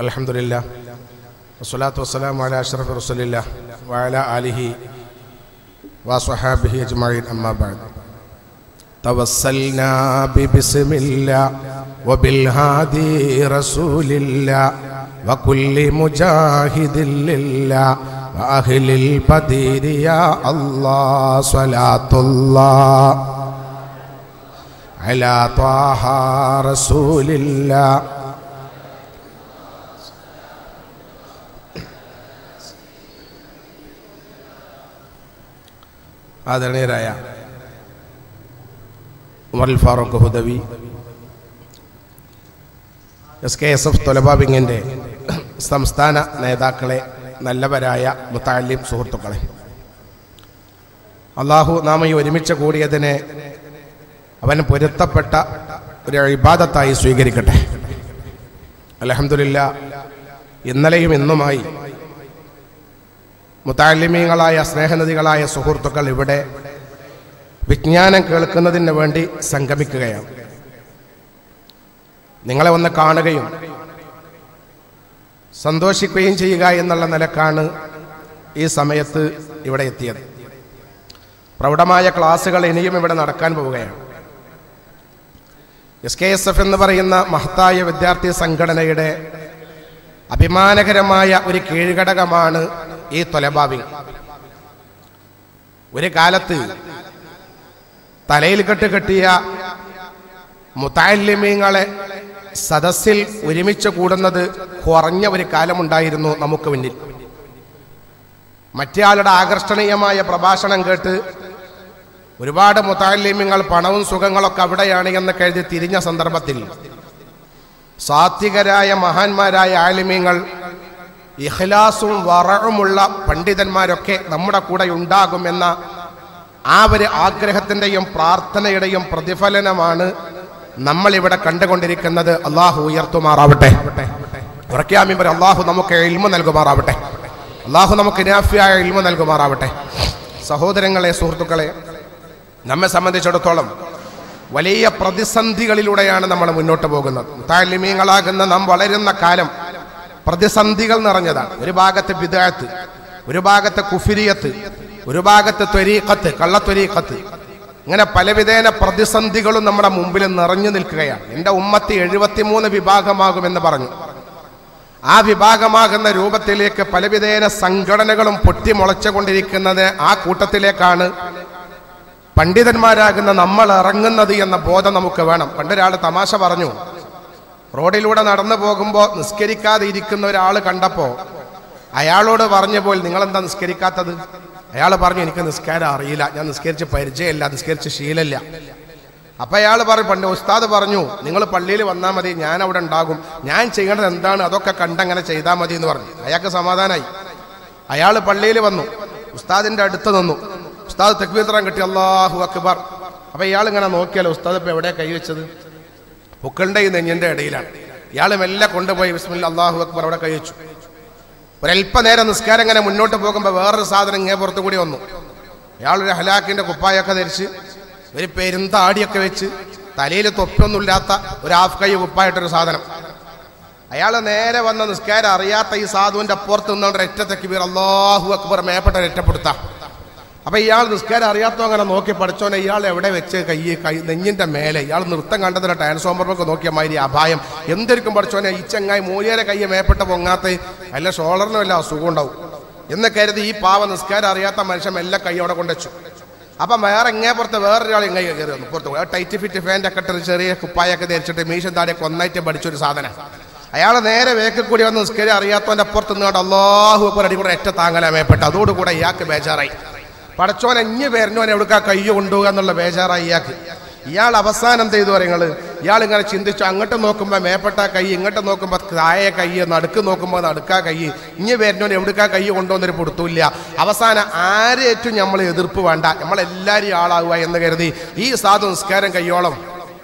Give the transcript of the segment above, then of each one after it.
الحمد لله والصلاة والسلام على أشرف رسول الله وعلى آله وصحابه أجمعين أما بعد توسلنا ببسم الله وبالهادي رسول الله وكل مجاهد لله وأهل البدير يا الله صلاة الله على طه رسول الله ആദരണീയരായ Umarul Farooq Hudawi S K S S തൊലബാബിങ്ങിൻ്റെ സംസ്ഥാന നേതാക്കളെ നല്ലവരായ മുത്താലിം സുഹൃത്തുക്കളെ അള്ളാഹു നാം ഈ ഒരുമിച്ച് കൂടിയതിനെ അവൻ പൊരുത്തപ്പെട്ട ഒരു ഇബാദത്തായി സ്വീകരിക്കട്ടെ അലഹമില്ല ഇന്നലെയും ഇന്നുമായി മുത്താലിമീങ്ങളായ സ്നേഹനദികളായ സുഹൃത്തുക്കൾ ഇവിടെ വിജ്ഞാനം കേൾക്കുന്നതിന് വേണ്ടി സംഗമിക്കുകയാണ് നിങ്ങളെ ഒന്ന് കാണുകയും സന്തോഷിക്കുകയും ചെയ്യുക എന്നുള്ള നിലക്കാണ് ഈ സമയത്ത് ഇവിടെ എത്തിയത് പ്രൗഢമായ ക്ലാസ്സുകൾ ഇനിയും ഇവിടെ നടക്കാൻ പോവുകയാണ് എസ് കെ എസ് എഫ് എന്ന് പറയുന്ന മഹത്തായ വിദ്യാർത്ഥി സംഘടനയുടെ അഭിമാനകരമായ ഒരു കീഴ്ഘടകമാണ് ഈ തൊലബാബി ഒരു കാലത്ത് തലയിൽ കെട്ട് കെട്ടിയ മുത്താലിമീങ്ങളെ സദസ്സിൽ ഒരുമിച്ച് കൂടുന്നത് കുറഞ്ഞ ഒരു കാലമുണ്ടായിരുന്നു നമുക്ക് മുന്നിൽ മറ്റേയാളുടെ ആകർഷണീയമായ പ്രഭാഷണം കേട്ട് ഒരുപാട് മുത്താലിമ്യങ്ങൾ പണവും സുഖങ്ങളൊക്കെ അവിടെയാണ് എന്ന് കരുതി തിരിഞ്ഞ സന്ദർഭത്തിൽ സാത്വികരായ മഹാന്മാരായ ആലിമ്യങ്ങൾ ഇഖ്ലാസും വറവുമുള്ള പണ്ഡിതന്മാരൊക്കെ നമ്മുടെ കൂടെ ഉണ്ടാകുമെന്ന ആ ഒരു ആഗ്രഹത്തിൻ്റെയും പ്രാർത്ഥനയുടെയും പ്രതിഫലനമാണ് നമ്മൾ ഇവിടെ കണ്ടുകൊണ്ടിരിക്കുന്നത് അള്ളാഹു ഉയർത്തുമാറാവട്ടെ ഉറക്കാമി പറ അള്ളാഹു നമുക്ക് ഇൽമ നൽകുമാറാവട്ടെ അള്ളാഹു നമുക്ക് നാഫിയായ ഇൽമ നൽകുമാറാവട്ടെ സഹോദരങ്ങളെ സുഹൃത്തുക്കളെ നമ്മെ സംബന്ധിച്ചിടത്തോളം വലിയ പ്രതിസന്ധികളിലൂടെയാണ് നമ്മൾ മുന്നോട്ട് പോകുന്നത് താലിമീങ്ങളാകുന്ന നാം വളരുന്ന കാലം പ്രതിസന്ധികൾ നിറഞ്ഞതാണ് ഒരു ഭാഗത്ത് ബിദാത്ത് ഒരു ഭാഗത്ത് കുഫിരിയത്ത് ഒരു ഭാഗത്ത് ത്വരീഖത്ത് കള്ളത്വരീഖത്ത് ഇങ്ങനെ പലവിധേന പ്രതിസന്ധികളും നമ്മുടെ മുമ്പിൽ നിറഞ്ഞു നിൽക്കുകയാണ് എൻ്റെ ഉമ്മത്തി എഴുപത്തിമൂന്ന് വിഭാഗമാകുമെന്ന് പറഞ്ഞു ആ വിഭാഗമാകുന്ന രൂപത്തിലേക്ക് പലവിധേന സംഘടനകളും പൊട്ടിമുളച്ചുകൊണ്ടിരിക്കുന്നത് ആ കൂട്ടത്തിലേക്കാണ് പണ്ഡിതന്മാരാകുന്ന നമ്മൾ ഇറങ്ങുന്നത് എന്ന ബോധം നമുക്ക് വേണം പണ്ടൊരാൾ തമാശ പറഞ്ഞു റോഡിലൂടെ നടന്നു പോകുമ്പോൾ നിസ്കരിക്കാതെ ഇരിക്കുന്ന ഒരാൾ കണ്ടപ്പോൾ അയാളോട് പറഞ്ഞപ്പോൾ നിങ്ങളെന്താ നിസ്കരിക്കാത്തത് അയാൾ പറഞ്ഞു എനിക്ക് നിസ്കാരം അറിയില്ല ഞാൻ നിസ്കരിച്ച് പരിചയമില്ല നിസ്കരിച്ച് ശീലമില്ല അപ്പൊ അയാൾ പറഞ്ഞു പണ്ട് ഉസ്താദ് പറഞ്ഞു നിങ്ങൾ പള്ളിയിൽ വന്നാൽ മതി ഞാൻ അവിടെ ഉണ്ടാകും ഞാൻ ചെയ്യേണ്ടത് എന്താണ് അതൊക്കെ കണ്ടങ്ങനെ ചെയ്താൽ മതി എന്ന് പറഞ്ഞു അയാൾക്ക് സമാധാനമായി അയാൾ പള്ളിയിൽ വന്നു ഉസ്താദിന്റെ അടുത്ത് നിന്നു ഉസ്താദ് തെക്ബീത്രം കിട്ടി അള്ളാഹു അക്ബർ അപ്പൊ ഇയാൾ ഇങ്ങനെ നോക്കിയാലോ ഉസ്താദ് ഇപ്പൊ എവിടെ കൈവച്ചത് പൊക്കളുടെ ഈ നെഞ്ഞിന്റെ ഇടയിലാണ് ഇയാൾ മെല്ലെ കൊണ്ടുപോയി ബിസ്മില്ല അള്ളാഹു അക്ബർ അവിടെ കഴിച്ചു ഒരല്പനേരം നിസ്കാരം ഇങ്ങനെ മുന്നോട്ട് പോകുമ്പോൾ വേറൊരു സാധനം ഇങ്ങേ പുറത്തു കൂടി വന്നു ഇയാൾ ഒരു ഹലാക്കിന്റെ കുപ്പായൊക്കെ ധരിച്ച് ഒരു പെരുന്താടിയൊക്കെ വെച്ച് തലയിൽ തൊപ്പൊന്നുമില്ലാത്ത ഒരു ഹാഫ് കൈ കുപ്പായിട്ടൊരു സാധനം അയാൾ നേരെ വന്ന നിസ്കാരം അറിയാത്ത ഈ സാധുവിന്റെ അപ്പുറത്ത് നിന്നുകൊണ്ട് ഒരൊറ്റ തെക്കുബീർ അള്ളാഹു അക്ബർ മേപ്പെട്ട ഒരൊറ്റപ്പെടുത്താം അപ്പൊ ഇയാൾ നിസ്കാരം അറിയാത്തോ അങ്ങനെ നോക്കി പഠിച്ചോനെ ഇയാൾ എവിടെ വെച്ച് കൈ കൈ നെഞ്ഞിന്റെ മേലെ ഇയാൾ നൃത്തം കണ്ടതിന് ട്രാൻസ്ഫോമറിനൊക്കെ നോക്കിയ മാതിരി അപായം എന്തൊരിക്കും പഠിച്ചോനെ ഈ ചങ്ങായി മൂലിയരെ കയ്യെ മേപ്പെട്ട പൊങ്ങാത്ത അല്ല ഷോളറിനും വല്ല അസുഖം ഉണ്ടാവും എന്ന് കരുതി ഈ പാവ നിസ്കാരം അറിയാത്ത മനുഷ്യൻ എല്ലാ കൈ അവിടെ കൊണ്ടുവച്ചു അപ്പം വേറെ ഇങ്ങേ പുറത്ത് വേറൊരാൾ ഇങ്ങനെ കയറി വന്നു പുറത്ത് പോയി. ആ ടൈറ്റ് ഫിറ്റ് ഫാൻ്റെ ഒക്കെ ഇട്ട് ചെറിയ കുപ്പായൊക്കെ ധരിച്ചിട്ട് മീശൻ താടിയൊക്കെ ഒന്നായിട്ട് പഠിച്ചൊരു സാധനം അയാൾ നേരെ വേക്കിൽ കൂടി വന്ന് നിസ്കാരം അറിയാത്തവൻ്റെ അപ്പുറത്ത് നിന്നുകൊണ്ട് അള്ളാഹു അക്ബർ അടി കൂടെ ഒറ്റ താങ്ങല മേപ്പെട്ടു അതോടുകൂടെ ഇയാൾക്ക് ബേജാറായി പടച്ചോൻ എഞ്ഞ് പേരിനോൻ എവിടുക്കാ കയ്യ് കൊണ്ടുപോകുക എന്നുള്ള ബേജാറായി ഇയാൾക്ക് ഇയാൾ അവസാനം എന്ത് ചെയ്തു പറയുങ്ങൾ ഇയാൾ ഇങ്ങനെ ചിന്തിച്ചു അങ്ങോട്ട് നോക്കുമ്പോൾ മേപ്പെട്ട കൈ ഇങ്ങോട്ട് നോക്കുമ്പോൾ താഴെ കൈ നടുക്ക് നോക്കുമ്പോൾ നടുക്കാ കൈ ഇഞ്ഞ് പേരിനോൻ എവിടുക്കാ കൈ കൊണ്ടുവന്നൊരു പൊടുത്തൂല്ല അവസാനം ആരേറ്റും നമ്മൾ എതിർപ്പ് വേണ്ട നമ്മളെല്ലാവരും ആളാവുക എന്ന് കരുതി ഈ സാധു നിസ്കാരം കയ്യോളം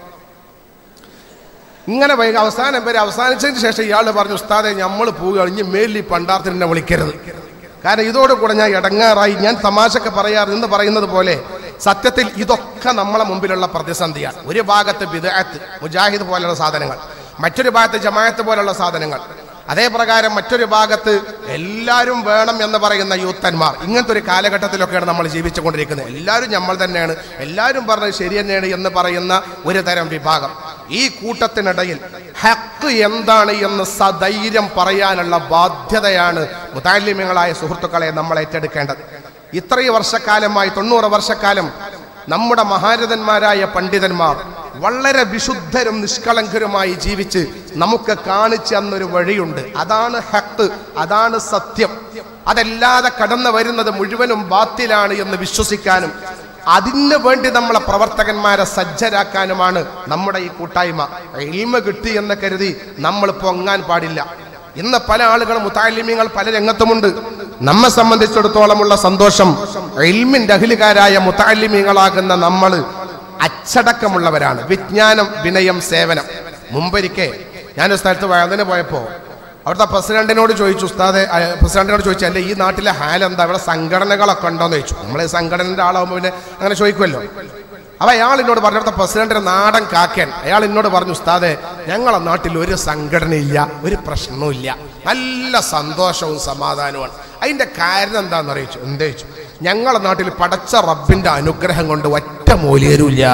ഇങ്ങനെ വൈകി അവസാനം വരെ അവസാനിച്ചതിന് ശേഷം ഇയാൾ പറഞ്ഞു ഉസ്താദെ നമ്മൾ പോവുക ഇനി മേലിൽ ഈ പണ്ടാരത്തിന് എന്നെ വിളിക്കരുത് കാരണം ഇതോടുകൂടെ ഞാൻ ഇടങ്ങാറായി ഞാൻ തമാശക്ക് പറയാറ് എന്ന് പറയുന്നത് പോലെ സത്യത്തിൽ ഇതൊക്കെ നമ്മളെ മുമ്പിലുള്ള പ്രതിസന്ധിയാണ് ഒരു ഭാഗത്ത് ബിദഅത്ത് മുജാഹിദ് പോലുള്ള സാധനങ്ങൾ മറ്റൊരു ഭാഗത്ത് ജമാഅത്ത് പോലുള്ള സാധനങ്ങൾ അതേ പ്രകാരം മറ്റൊരു ഭാഗത്ത് എല്ലാവരും വേണം എന്ന് പറയുന്ന യൂത്തന്മാർ ഇങ്ങനത്തെ ഒരു കാലഘട്ടത്തിലൊക്കെയാണ് നമ്മൾ ജീവിച്ചുകൊണ്ടിരിക്കുന്നത് എല്ലാവരും നമ്മൾ തന്നെയാണ് എല്ലാവരും പറഞ്ഞത് ശരി തന്നെയാണ് എന്ന് പറയുന്ന ഒരു തരം വിഭാഗം ഈ കൂട്ടത്തിനിടയിൽ ഹക്ക് എന്താണ് എന്ന് സധൈര്യം പറയാനുള്ള ബാധ്യതയാണ് മുതാലിമ്യങ്ങളായ സുഹൃത്തുക്കളെ നമ്മൾ ഏറ്റെടുക്കേണ്ടത് ഇത്രയും വർഷക്കാലമായി തൊണ്ണൂറ് വർഷക്കാലം നമ്മുടെ മഹാരഥന്മാരായ പണ്ഡിതന്മാർ വളരെ വിശുദ്ധരും നിഷ്കളങ്കരുമായി ജീവിച്ച് നമുക്ക് കാണിച്ചു തന്നൊരു വഴിയുണ്ട് അതാണ് ഹക്ക് അതാണ് സത്യം അതല്ലാതെ കടന്നു വരുന്നത് മുഴുവനും ബാത്തിലാണ് എന്ന് വിശ്വസിക്കാനും അതിനു വേണ്ടി നമ്മളെ പ്രവർത്തകന്മാരെ സജ്ജരാക്കാനുമാണ് നമ്മുടെ ഈ കൂട്ടായ്മ ഇൽമ കിട്ടി എന്ന് കരുതി നമ്മൾ പൊങ്ങാൻ പാടില്ല ഇന്ന് പല ആളുകളും മുത്താലിമ്യങ്ങൾ പല രംഗത്തുമുണ്ട് നമ്മെ സംബന്ധിച്ചിടത്തോളമുള്ള സന്തോഷം ഇൽമിന്റെ അഖിലുകാരായ മുത്താലിമ്യങ്ങളാകുന്ന നമ്മൾ അച്ചടക്കമുള്ളവരാണ് വിജ്ഞാനം വിനയം സേവനം മുമ്പൊരിക്കെ ഞാനൊരു സ്ഥലത്ത് വയതിന് പോയപ്പോൾ അവിടുത്തെ പ്രസിഡന്റിനോട് ചോദിച്ചു ഉസ്താദെ ആ, പ്രസിഡന്റിനോട് ചോദിച്ചു അല്ലെ ഈ നാട്ടിലെ ഹാൽ എന്താ ഇവിടെ സംഘടനകളൊക്കെ ഉണ്ടോന്ന് ചോദിച്ചു നമ്മൾ സംഘടനയുടെ ആളാകുമ്പോൾ പിന്നെ അങ്ങനെ ചോദിക്കുമല്ലോ അപ്പൊ അയാൾ എന്നോട് പറഞ്ഞു അവിടുത്തെ പ്രസിഡന്റിന്റെ നാടൻ കാക്കൻ അയാൾ എന്നോട് പറഞ്ഞു ഉസ്താദെ ഞങ്ങളെ നാട്ടിൽ ഒരു സംഘടനയില്ല ഒരു പ്രശ്നവും ഇല്ല നല്ല സന്തോഷവും സമാധാനവുമാണ് അതിന്റെ കാരണം എന്താണെന്ന് അറിയിച്ചു എന്താ ചോദിച്ചു ഞങ്ങളെ നാട്ടിൽ പടച്ച റബ്ബിന്റെ അനുഗ്രഹം കൊണ്ട് ഒറ്റ മൂല്യരും ഇല്ല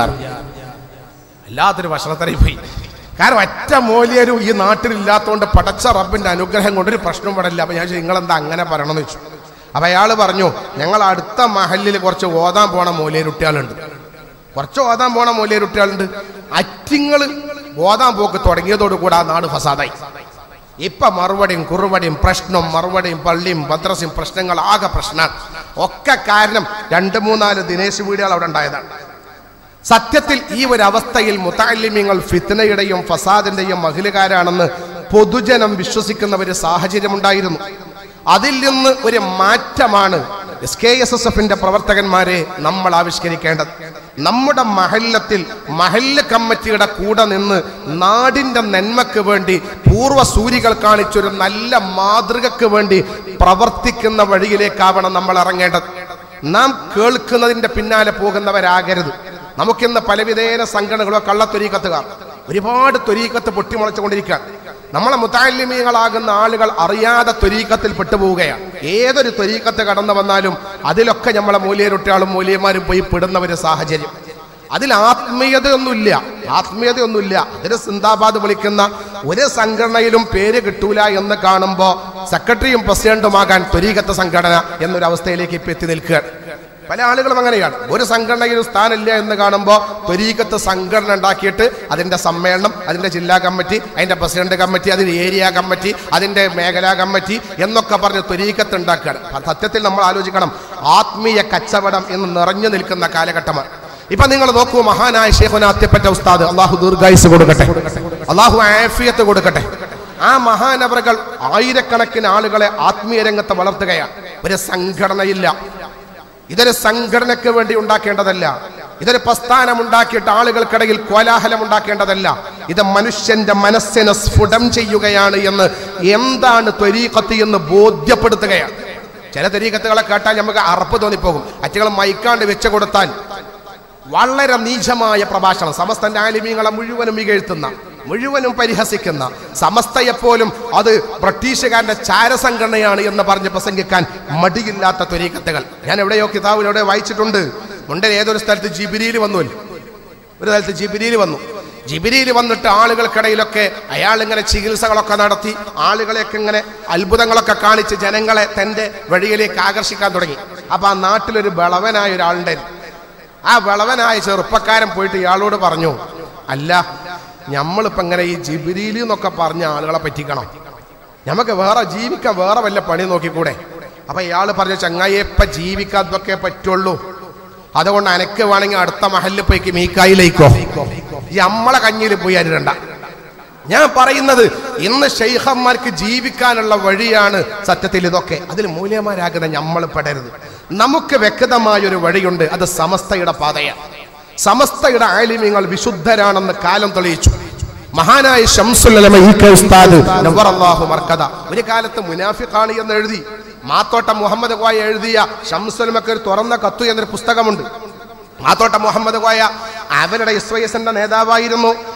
അല്ലാത്തൊരു ഭക്ഷണത്തറി പോയി കാരണം ഒറ്റ മൂല്യരും ഈ നാട്ടിലില്ലാത്തതുകൊണ്ട് പടച്ച റബ്ബിന്റെ അനുഗ്രഹം കൊണ്ട് ഒരു പ്രശ്നം പടില്ല അപ്പൊ ഞാൻ നിങ്ങൾ എന്താ അങ്ങനെ പറയണമെന്ന് വെച്ചു അപ്പൊ അയാൾ പറഞ്ഞു ഞങ്ങൾ അടുത്ത മഹലിൽ കുറച്ച് ഓതാൻ പോണ മൂല്യരുട്ടികളുണ്ട് കുറച്ച് ഓതാൻ പോണ മൂല്യരുട്ടികളുണ്ട് അറ്റിങ്ങൾ ഓതാൻ പോക്ക് തുടങ്ങിയതോടു കൂടെ ആ നാട് ഫസാദായി ഇപ്പൊ മറുപടിയും കുറുപടിയും പ്രശ്നവും മറുപടിയും പള്ളിയും മദ്രസയും പ്രശ്നങ്ങൾ ആകെ പ്രശ്നമാണ് ഒക്കെ കാരണം രണ്ട് മൂന്നാല് ദിനേശ് വീടുകൾ അവിടെ ഉണ്ടായതാണ് സത്യത്തിൽ ഈ ഒരു അവസ്ഥയിൽ മുത്താലിമ്യങ്ങൾ ഫിത്നയുടെയും ഫസാദിന്റെയും മഹിലുകാരാണെന്ന് പൊതുജനം വിശ്വസിക്കുന്ന ഒരു സാഹചര്യമുണ്ടായിരുന്നു അതിൽ നിന്ന് ഒരു മാറ്റമാണ് എസ് കെ എസ് എസ് എഫിന്റെ പ്രവർത്തകന്മാരെ നമ്മൾ ആവിഷ്കരിക്കേണ്ടത് നമ്മുടെ മഹല്ലത്തിൽ മഹല്ല് കമ്മിറ്റിയുടെ കൂടെ നിന്ന് നാടിന്റെ നന്മയ്ക്ക് വേണ്ടി പൂർവ്വ സൂരികൾ കാണിച്ചൊരു നല്ല മാതൃകക്ക് വേണ്ടി പ്രവർത്തിക്കുന്ന വഴിയിലേക്കാവണം നമ്മൾ ഇറങ്ങേണ്ടത് നാം കേൾക്കുന്നതിന്റെ പിന്നാലെ പോകുന്നവരാകരുത് നമുക്കിന്ന് പലവിധേന സംഘടനകളോ കള്ളത്തൊരീക്കത്തുകാർ ഒരുപാട് തൊരീക്കത്ത് പൊട്ടിമുളച്ചുകൊണ്ടിരിക്കുകയാണ് നമ്മളെ മുത്താലിമീങ്ങളാകുന്ന ആളുകൾ അറിയാതെ തൊരീക്കത്തിൽ പെട്ടുപോവുകയാണ് ഏതൊരു തൊരീക്കത്ത് കടന്നു വന്നാലും അതിലൊക്കെ നമ്മളെ മൂല്യരൊട്ടിയാളും മൂല്യന്മാരും പോയി പെടുന്ന ഒരു സാഹചര്യം അതിൽ ആത്മീയതയൊന്നുമില്ല ആത്മീയതയൊന്നുമില്ല അതിന് സിന്ദാബാദ് വിളിക്കുന്ന ഒരു സംഘടനയിലും പേര് കിട്ടൂല എന്ന് കാണുമ്പോൾ സെക്രട്ടറിയും പ്രസിഡന്റുമാകാൻ ത്വരീകത്ത സംഘടന എന്നൊരു അവസ്ഥയിലേക്ക് ഇപ്പൊ എത്തി നിൽക്കുകയാണ് പല ആളുകളും അങ്ങനെയാണ് ഒരു സംഘടനയിലും സ്ഥാനമില്ല എന്ന് കാണുമ്പോൾ ത്വരീകത്ത് സംഘടന ഉണ്ടാക്കിയിട്ട് അതിന്റെ സമ്മേളനം അതിന്റെ ജില്ലാ കമ്മിറ്റി അതിന്റെ പ്രസിഡന്റ് കമ്മിറ്റി അതിന്റെ ഏരിയ കമ്മിറ്റി അതിന്റെ മേഖലാ കമ്മിറ്റി എന്നൊക്കെ പറഞ്ഞ് ത്വരീകത്ത് ഉണ്ടാക്കുകയാണ് അപ്പൊ സത്യത്തിൽ നമ്മൾ ആലോചിക്കണം ആത്മീയ കച്ചവടം എന്ന് നിറഞ്ഞു നിൽക്കുന്ന കാലഘട്ടമാണ് ഇപ്പൊ നിങ്ങൾ നോക്കൂ മഹാനായ ഷേഖുന അത്യപ്പറ്റ ഉസ്താദ് അള്ളാഹു ദീർഘായുസ് കൊടുക്കട്ടെ അള്ളാഹു ആഫിയത്ത് കൊടുക്കട്ടെ ആ മഹാനവറുകൾ ആയിരക്കണക്കിന് ആളുകളെ ആത്മീയ രംഗത്ത് വളർത്തുകയാണ് ഒരു സംഘടനയില്ല ഇതൊരു സംഘടനയ്ക്ക് വേണ്ടി ഉണ്ടാക്കേണ്ടതല്ല ഇതൊരു പ്രസ്ഥാനം ഉണ്ടാക്കിയിട്ട് ആളുകൾക്കിടയിൽ കോലാഹലം ഉണ്ടാക്കേണ്ടതല്ല ഇത് മനുഷ്യന്റെ മനസ്സിനെ സ്ഫുടം ചെയ്യുകയാണ് എന്ന് എന്താണ് ത്വരീഖത്ത് എന്ന് ബോധ്യപ്പെടുത്തുകയാണ് ചില ത്വരീഖത്തുകളെ കേട്ടാൽ നമുക്ക് അറപ്പ് തോന്നിപ്പോകും അറ്റുകൾ മൈക്കാണ്ട് വെച്ച് കൊടുത്താൽ വളരെ നീചമായ പ്രഭാഷണം സമസ്തന്റെ ആലിമീങ്ങളെ മുഴുവനും മികഴ്ത്തുന്ന മുഴുവനും പരിഹസിക്കുന്ന സമസ്തയെപ്പോലും അത് ബ്രിട്ടീഷുകാരന്റെ ചാരസംഘടനയാണ് എന്ന് പറഞ്ഞ് പ്രസംഗിക്കാൻ മടിയില്ലാത്ത ത്വരീക്കത്തുകൾ ഞാൻ എവിടെയോ കിതാബിൽ എവിടെ വായിച്ചിട്ടുണ്ട് മുണ്ടൻ ഏതൊരു സ്ഥലത്ത് ജിബിരിയിൽ വന്നു ഒരു സ്ഥലത്ത് ജിബിരിയിൽ വന്നു ജിബിരിയിൽ വന്നിട്ട് ആളുകൾക്കിടയിലൊക്കെ അയാൾ ഇങ്ങനെ ചികിത്സകളൊക്കെ നടത്തി ആളുകളെയൊക്കെ ഇങ്ങനെ അത്ഭുതങ്ങളൊക്കെ കാണിച്ച് ജനങ്ങളെ തന്റെ വഴിയിലേക്ക് ആകർഷിക്കാൻ തുടങ്ങി അപ്പൊ ആ നാട്ടിലൊരു ബളവനായ ഒരാളുണ്ടായിരുന്നു ആ വിളവനായ ചെറുപ്പക്കാരൻ പോയിട്ട് ഇയാളോട് പറഞ്ഞു അല്ല നമ്മളിപ്പോ ഇങ്ങനെ ഈ ജിബിരിയിൽ എന്നൊക്കെ പറഞ്ഞ ആളുകളെ പറ്റിക്കണം നമുക്ക് വേറെ ജീവിക്കാൻ വേറെ വല്ല പണി നോക്കിക്കൂടെ അപ്പൊ ഇയാൾ പറഞ്ഞു ചങ്ങായി ഇപ്പൊ ജീവിക്കാൻ ഇതൊക്കെ പറ്റുള്ളൂ അതുകൊണ്ട് അനക്ക് വേണമെങ്കിൽ അടുത്ത മഹലിൽ പോയി മീക്കായിലേക്കോ ഈ നമ്മളെ കഞ്ഞിയിൽ പോയി അരുണ്ട ഞാൻ പറയുന്നത് ഇന്ന് ഷെയ്ഖന്മാർക്ക് ജീവിക്കാനുള്ള വഴിയാണ് സത്യത്തിൽ ഇതൊക്കെ അതിൽ മൂല്യമാരാകുന്ന നമ്മൾ പെടരുത് നമുക്ക് വ്യക്തമായ ഒരു വഴിയുണ്ട് അത് സമസ്തയുടെ പാതയാണ് സമസ്തയുടെ ആലിമ്യങ്ങൾ വിശുദ്ധരാണെന്ന് കാലം തെളിയിച്ചു മഹാനായ ഷംസുല്ലമ ഈ കെ ഉസ്താദ് നവറല്ലാഹു മർക്കദ ഒരു കാലത്ത് മുനാഫിഖാണ് എന്ന് എഴുതി മാത്തോട്ട മുഹമ്മദ് കോയ എഴുതിയ ഷംസുലമക്ക് ഒരു തുറന്ന കത്തു എന്നൊരു പുസ്തകമുണ്ട് മാത്തോട്ട മുഹമ്മദ് കോയ അവരുടെ ഇസ്വയസിന്റെ നേതാവായിരുന്നു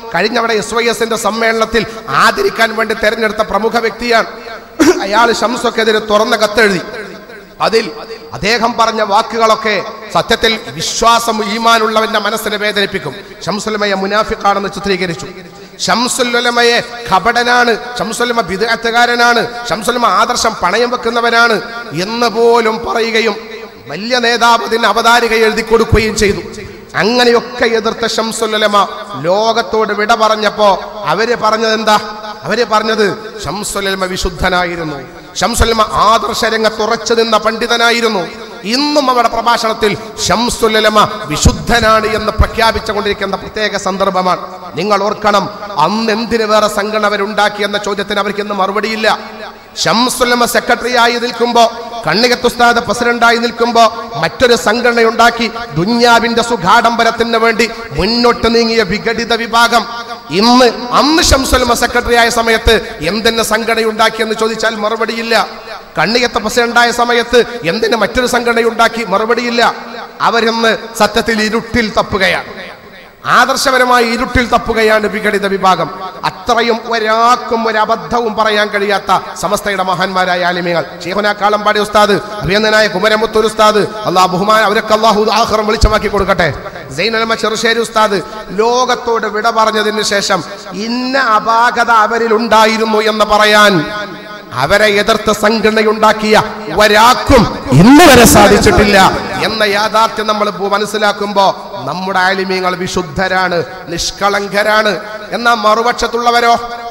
കഴിഞ്ഞവിടെ എസ് വൈ എസിന്റെ സമ്മേളനത്തിൽ ആദരിക്കാൻ വേണ്ടി തെരഞ്ഞെടുത്ത പ്രമുഖ വ്യക്തിയാണ് അയാൾ ഷംസൊക്കെതിരെ തുറന്ന കത്തെഴുതി അതിൽ അദ്ദേഹം പറഞ്ഞ വാക്കുകളൊക്കെ സത്യത്തിൽ വിശ്വാസം ഈമാനുള്ളവന്റെ മനസ്സിനെ വേദനിപ്പിക്കും ഷംസുലമയെ മുനാഫിക്കാണെന്ന് ചിത്രീകരിച്ചു ഷംസുല്ലമയെ ഖബടനാണ് ഷംസുലമ വിദഗ്ധകാരനാണ് ഷംസുലമ ആദർശം പണയം വെക്കുന്നവനാണ് എന്ന് പോലും പറയുകയും വലിയ നേതാവ് അതിന് അവതാരിക എഴുതി കൊടുക്കുകയും ചെയ്തു അങ്ങനെയൊക്കെ എതിർത്ത ഷംസുല്ലമ ലോകത്തോട് വിട പറഞ്ഞപ്പോ അവര് പറഞ്ഞത് എന്താ അവര് പറഞ്ഞത് ഷംസുലമ വിശുദ്ധനായിരുന്നു ഷംസുലമ ആദർശ രംഗത്ത് ഉറച്ചു നിന്ന പണ്ഡിതനായിരുന്നു ഇന്നും അവരുടെ പ്രഭാഷണത്തിൽ ഷംസുലമ വിശുദ്ധനാണ് എന്ന് പ്രഖ്യാപിച്ചുകൊണ്ടിരിക്കുന്ന പ്രത്യേക സന്ദർഭമാണ് നിങ്ങൾ ഓർക്കണം അന്ന് എന്തിന് വേറെ സംഘടന അവരുണ്ടാക്കി എന്ന ചോദ്യത്തിന് അവർക്ക് ഇന്ന് മറുപടിയില്ല ഷംസുലമ സെക്രട്ടറി ആയി നിൽക്കുമ്പോ കണ്ണികത്തുസ്താദ് പ്രസിഡന്റായി നിൽക്കുമ്പോ മറ്റൊരു സംഘടന ഉണ്ടാക്കി ദുന്യാവിന്റെ സുഖാഡംബരത്തിന് വേണ്ടി മുന്നോട്ട് നീങ്ങിയ വിഘടിത വിഭാഗം ഇന്ന് അന്ന് ഷംസുലമ സെക്രട്ടറി ആയ സമയത്ത് എന്തിന് സംഘടന ഉണ്ടാക്കിയെന്ന് ചോദിച്ചാൽ മറുപടിയില്ല കണ്ണിയത്തെ പ്രസിഡന്റായ സമയത്ത് എന്തിന് മറ്റൊരു സംഘടന ഉണ്ടാക്കി മറുപടിയില്ല അവരിന്ന് സത്യത്തിൽ ഇരുട്ടിൽ തപ്പുകയാണ് ആദർശപരമായി ഇരുട്ടിൽ തപ്പുകയാണ് വിഘടിത വിഭാഗം അത്രയും ഒരാൾക്കും ഒരു അബദ്ധവും പറയാൻ കഴിയാത്ത സമസ്തയുടെ മഹാന്മാരായ ആലിമികൾ ഷേഖുന കാളമ്പാടി ഉസ്താദ് അഭിനന്ദനായ കുമരമുത്തൂർ ഉസ്താദ് അള്ളാഹ് ബഹുമാൻ അവരൊക്കെ അള്ളാഹു ആഹ്റം വെളിച്ചമാക്കി കൊടുക്കട്ടെ സൈനലമ ചെറുശ്ശേരി ഉസ്താദ് ലോകത്തോട് വിട പറഞ്ഞതിന് ശേഷം ഇന്ന അപാകത അവരിൽ ഉണ്ടായിരുന്നു എന്ന് പറയാൻ അവരെ എതിർത്ത് സംഘടനയുണ്ടാക്കിയ ഒരാൾക്കും ഇന്ന് വരെ സാധിച്ചിട്ടില്ല എന്ന യാഥാർത്ഥ്യം നമ്മൾ പു- മനസ്സിലാക്കുമ്പോ നമ്മുടെ ആലിമീങ്ങൾ വിശുദ്ധരാണ് നിഷ്കളങ്കരാണ് എന്ന മറുപക്ഷത്തുള്ളവരോ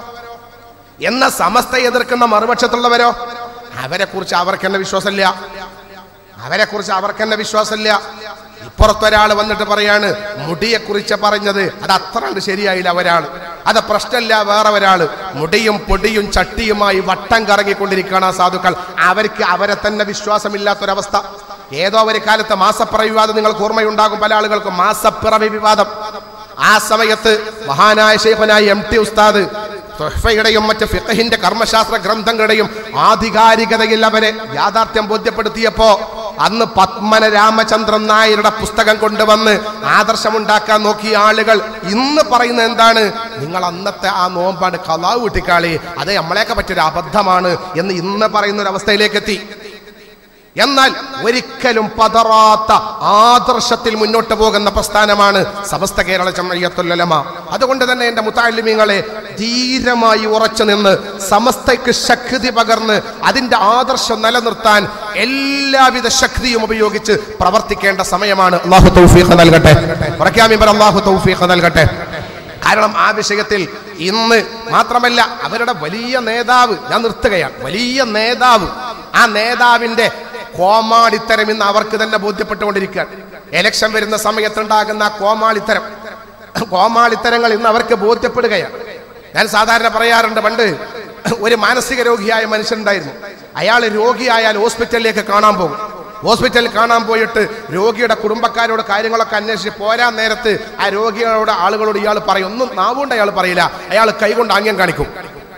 എന്ന സമസ്ത എതിർക്കുന്ന മറുപക്ഷത്തുള്ളവരോ അവരെ കുറിച്ച് അവർക്ക് തന്നെ വിശ്വാസമില്ല അവരെ കുറിച്ച് അവർക്ക് തന്നെ വിശ്വാസമില്ല ഇപ്പുറത്തൊരാൾ വന്നിട്ട് പറയാണ് മുടിയെ കുറിച്ച് പറഞ്ഞത് അത് അത്ര കണ്ട് ശരിയായില്ല ഒരാള് അത് പ്രശ്നമില്ല വേറെ ഒരാള് മുടിയും പൊടിയും ചട്ടിയുമായി വട്ടം കറങ്ങിക്കൊണ്ടിരിക്കുകയാണ് ആ സാധുക്കൾ അവർക്ക് അവരെ തന്നെ വിശ്വാസമില്ലാത്തൊരവസ്ഥ ഏതോ ഒരു കാലത്ത് മാസപ്പിറവി വിവാദം നിങ്ങൾക്ക് ഓർമ്മയുണ്ടാകും പല ആളുകൾക്കും മാസപ്പിറവി വിവാദം ആ സമയത്ത് മഹാനായ ശൈഖനായ എം ടി ഉസ്താദ് തൊഹ്ഫയുടെയും മറ്റ് ഫിഖഹിന്റെ കർമ്മശാസ്ത്ര ഗ്രന്ഥങ്ങളുടെയും ആധികാരികതയിൽ അവരെ യാഥാർത്ഥ്യം ബോധ്യപ്പെടുത്തിയപ്പോ അന്ന് പത്മന രാമചന്ദ്രൻ നായരുടെ പുസ്തകം കൊണ്ടുവന്ന് ആദർശമുണ്ടാക്കാൻ നോക്കിയ ആളുകൾ ഇന്ന് പറയുന്നത് എന്താണ് നിങ്ങൾ അന്നത്തെ ആ നോമ്പാണ് കലാവ് വീട്ടിക്കാളി അത് നമ്മളെയൊക്കെ പറ്റിയൊരു അബദ്ധമാണ് എന്ന് ഇന്ന് പറയുന്ന ഒരു അവസ്ഥയിലേക്ക് എത്തി എന്നാൽ ഒരിക്കലും പതറാത്ത ആദർശത്തിൽ മുന്നോട്ട് പോകുന്ന പ്രസ്ഥാനമാണ് സമസ്ത കേരള ചമ്മയ്യത്തുല്ലമ അതുകൊണ്ട് തന്നെ എന്റെ മുത്താലിമ്യങ്ങളെ ധീരമായി ഉറച്ചു നിന്ന് സമസ്തയ്ക്ക് ശക്തി പകർന്ന് അതിന്റെ ആദർശം നിലനിർത്താൻ എല്ലാവിധ ശക്തിയും ഉപയോഗിച്ച് പ്രവർത്തിക്കേണ്ട സമയമാണ് അള്ളാഹു തൗഫീഖ് നൽകട്ടെ പ്രഖ്യാമിമ്പർ അള്ളാഹു തൗഫീഖ് നൽകട്ടെ കാരണം ആ വിഷയത്തിൽ ഇന്ന് മാത്രമല്ല അവരുടെ വലിയ നേതാവ് ഞാൻ നിർത്തുകയാണ് വലിയ നേതാവ് ആ നേതാവിന്റെ കോമാളിത്തരം ഇന്ന് അവർക്ക് തന്നെ ബോധ്യപ്പെട്ടുകൊണ്ടിരിക്കുകയാണ് എലക്ഷൻ വരുന്ന സമയത്തുണ്ടാകുന്ന ആ കോമാളിത്തരം കോമാളിത്തരങ്ങൾ ഇന്ന് അവർക്ക് ബോധ്യപ്പെടുകയാണ് ഞാൻ സാധാരണ പറയാറുണ്ട് പണ്ട് ഒരു മാനസിക രോഗിയായ മനുഷ്യനുണ്ടായിരുന്നു അയാൾ രോഗിയായാൽ ഹോസ്പിറ്റലിലേക്ക് കാണാൻ പോകും ഹോസ്പിറ്റലിൽ കാണാൻ പോയിട്ട് രോഗിയുടെ കുടുംബക്കാരോട് കാര്യങ്ങളൊക്കെ അന്വേഷിച്ച് പോരാൻ നേരത്ത് ആ രോഗിയോട് ആളുകളോട് ഇയാൾ പറയും ഒന്നും നാവുകൊണ്ട് അയാൾ പറയില്ല അയാൾ കൈകൊണ്ട് ആംഗ്യം കാണിക്കും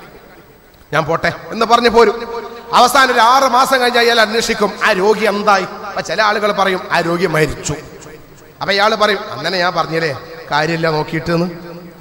ഞാൻ പോട്ടെ എന്ന് പറഞ്ഞു പോരും അവസാനം ഒരു ആറ് മാസം കഴിഞ്ഞ് അയാൾ അന്വേഷിക്കും ആ രോഗി എന്തായി അപ്പൊ ചില ആളുകൾ പറയും ആ രോഗി മരിച്ചു അപ്പൊ ഇയാൾ പറയും അങ്ങനെ ഞാൻ പറഞ്ഞില്ലേ കാര്യമില്ല നോക്കിയിട്ട് എന്ന്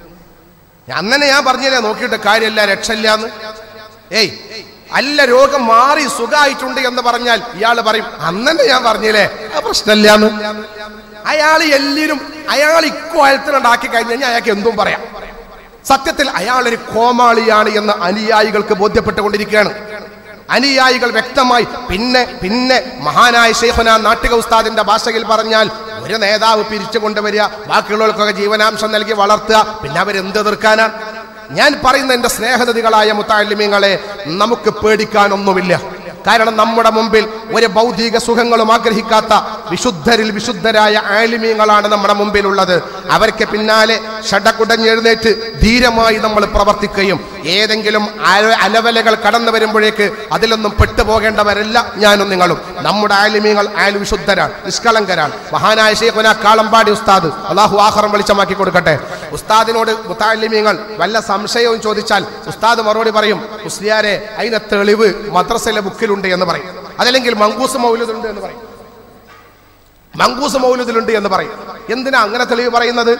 അങ്ങനെ ഞാൻ പറഞ്ഞില്ലേ നോക്കിയിട്ട് കാര്യമില്ല രക്ഷയില്ല എന്ന് ഏയ് അല്ല രോഗം മാറി സുഖമായിട്ടുണ്ട് എന്ന് പറഞ്ഞാൽ ഇയാൾ പറയും അന്നെ ഞാൻ പറഞ്ഞില്ലേ ആ പ്രശ്നമില്ല എന്ന് അയാൾ എല്ലിനും അയാൾ ഇക്കോലത്തിനുണ്ടാക്കി കഴിഞ്ഞ് കഴിഞ്ഞാൽ അയാൾക്ക് എന്തും പറയാം സത്യത്തിൽ അയാൾ ഒരു കോമാളിയാണ് എന്ന് അനുയായികൾക്ക് ബോധ്യപ്പെട്ടുകൊണ്ടിരിക്കുകയാണ് അനുയായികൾ വ്യക്തമായി പിന്നെ പിന്നെ മഹാനായ ഷെയ്ഖുന നാട്ടിക ഉസ്താദിന്റെ ഭാഷയിൽ പറഞ്ഞാൽ ഒരു നേതാവ് പിരിച്ചു കൊണ്ടുവരിക ബാക്കിയുള്ളവർക്കൊക്കെ ജീവനാംശം നൽകി വളർത്തുക പിന്നെ അവരെന്ത് എതിർക്കാനാണ് ഞാൻ പറയുന്ന എന്റെ സ്നേഹനദികളായ മുത്താലിമ്യങ്ങളെ നമുക്ക് പേടിക്കാനൊന്നുമില്ല കാരണം നമ്മുടെ മുമ്പിൽ ഒരു ഭൗതിക സുഖങ്ങളും ആഗ്രഹിക്കാത്ത വിശുദ്ധരിൽ വിശുദ്ധരായ ആലിമീങ്ങളാണ് നമ്മുടെ മുമ്പിലുള്ളത് അവർക്ക് പിന്നാലെ ഷടകുടഞ്ഞെഴുന്നേറ്റ് ധീരമായി നമ്മൾ പ്രവർത്തിക്കുകയും ഏതെങ്കിലും അല- അലവലകൾ കടന്നു വരുമ്പോഴേക്ക് അതിലൊന്നും പെട്ടുപോകേണ്ടവരല്ല ഞാനും നിങ്ങളും നമ്മുടെ ആലിമീങ്ങൾ ആയാലും വിശുദ്ധരാണ് നിഷ്കളങ്കരാണ് മഹാനായ ഷെയ്ഖുന കാളമ്പാടി ഉസ്താദ് അള്ളാഹു ആഹ്റം വെളിച്ചമാക്കി കൊടുക്കട്ടെ ഉസ്താദിനോട് മുത്താലിമീങ്ങൾ വല്ല സംശയവും ചോദിച്ചാൽ ഉസ്താദ് മറുപടി പറയും മുസ്ലിയാരെ അതിന്റെ തെളിവ് മദ്രസയിലെ ബുക്കിലുണ്ട് എന്ന് പറയും അതല്ലെങ്കിൽ മങ്കൂസ് മൗലുദുണ്ട് എന്ന് പറയും മങ്കൂസ് മൗലുദിലുണ്ട് എന്ന് പറയും എന്തിനാ അങ്ങനെ തെളിവ് പറയുന്നത്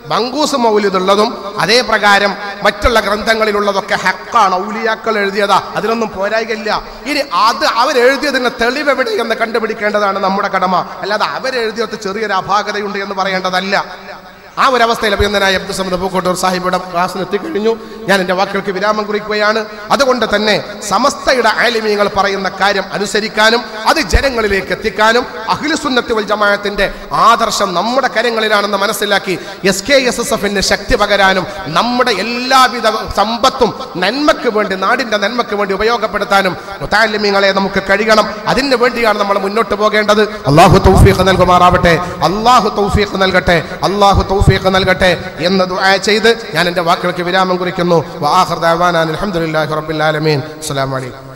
മങ്കൂസ് മൗലിദുള്ളതും അതേ പ്രകാരം മറ്റുള്ള ഗ്രന്ഥങ്ങളിലുള്ളതൊക്കെ ഹക്കാണ് ഔലിയാക്കൾ എഴുതിയതാ അതിനൊന്നും പോരായികയില്ല ഇനി അത് അവരെഴുതിയതിന് തെളിവ് എവിടെ എന്ന് കണ്ടുപിടിക്കേണ്ടതാണ് നമ്മുടെ കടമ അല്ലാതെ അവരെഴുതിയത് ചെറിയൊരു അപാകതയുണ്ട് എന്ന് പറയേണ്ടതല്ല ആ ഒരു അവസ്ഥയിൽ അഭിനന്ദനായ അബ്ദുസമദ് പൂക്കോട്ടൂർ സാഹിബിയുടെ ക്ലാസ്സിന് എത്തിക്കഴിഞ്ഞു ഞാൻ എൻ്റെ വാക്കുകൾക്ക് വിരാമം കുറിക്കുകയാണ് അതുകൊണ്ട് തന്നെ സമസ്തയുടെ ആലിമീങ്ങൾ പറയുന്ന കാര്യം അനുസരിക്കാനും അത് ജനങ്ങളിലേക്ക് എത്തിക്കാനും അഖിലുസുന്നത്തി വൽ ജമാഅത്തിന്റെ ആദർശം നമ്മുടെ കരങ്ങളിലാണെന്ന് മനസ്സിലാക്കി എസ് കെ എസ് എസ് എഫിന് ശക്തി പകരാനും നമ്മുടെ എല്ലാവിധ സമ്പത്തും നന്മയ്ക്ക് വേണ്ടി നാടിന്റെ നന്മയ്ക്ക് വേണ്ടി ഉപയോഗപ്പെടുത്താനും മുത്താലിമീങ്ങളെ നമുക്ക് കഴിയണം അതിന് വേണ്ടിയാണ് നമ്മൾ മുന്നോട്ട് പോകേണ്ടത് അള്ളാഹു തൗഫീഖ് നൽകുമാറാവട്ടെ അള്ളാഹു തൗഫീഖ് നൽകട്ടെ അള്ളാഹു തൗഫീഖ് നൽകട്ടെ എന്ന് ദുആ ചെയ്ത് ഞാൻ എൻ്റെ വാക്കുകൾക്ക് വിരാമം കുറിക്കുന്നു വാഹർ ദഅവാനാ അൽഹംദുലില്ലാഹി റബ്ബിൽ ആലമീൻ അസ്സലാമു അലൈക്കും